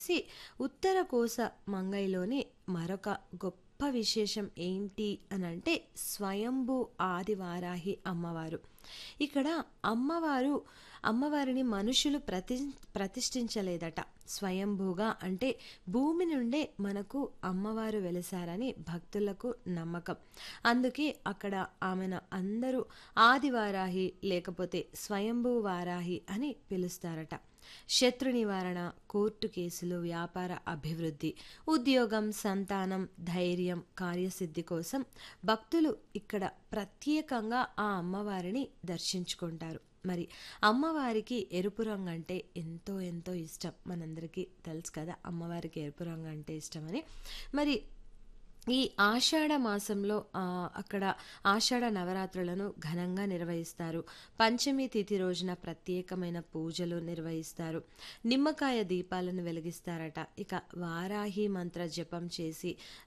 C ఉత్తర కోస మంగైలోని మరొక గొప్ప విశేషం ఏంటి అని అంటే స్వయంభూ ఆదివారాహి అమ్మవారు ఇక్కడ అమ్మవారు అమ్మవారిని మనుషులు ప్రతి ప్రతిష్ఠించలేదట స్వయంభూగా అంటే భూమి నుండే మనకు అమ్మవారు వెలిసారని భక్తులకు నమ్మకం అందుకే అక్కడ ఆమెను అందరూ ఆదివారాహి లేకపోతే స్వయంభూ వారాహి అని పిలుస్తారట శత్రు నివారణ కోర్టు కేసులు వ్యాపార అభివృద్ధి ఉద్యోగం సంతానం ధైర్యం కార్యసిద్ధి కోసం భక్తులు ఇక్కడ ప్రత్యేకంగా ఆ అమ్మవారిని దర్శించుకుంటారు మరి అమ్మవారికి ఎరుపు రంగు అంటే ఎంతో ఎంతో ఇష్టం మనందరికీ తెలుసు కదా అమ్మవారికి ఎరుపు రంగు అంటే ఇష్టమని మరి ఈ ఆషాఢ మాసంలో ఆ, అక్కడ ఆషాఢ నవరాత్రులను ఘనంగా నిర్వహిస్తారు పంచమి తిథి రోజున ప్రత్యేకమైన పూజలు నిర్వహిస్తారు నిమ్మకాయ దీపాలను వెలిగిస్తారట ఇక వారాహి మంత్ర జపం చేసి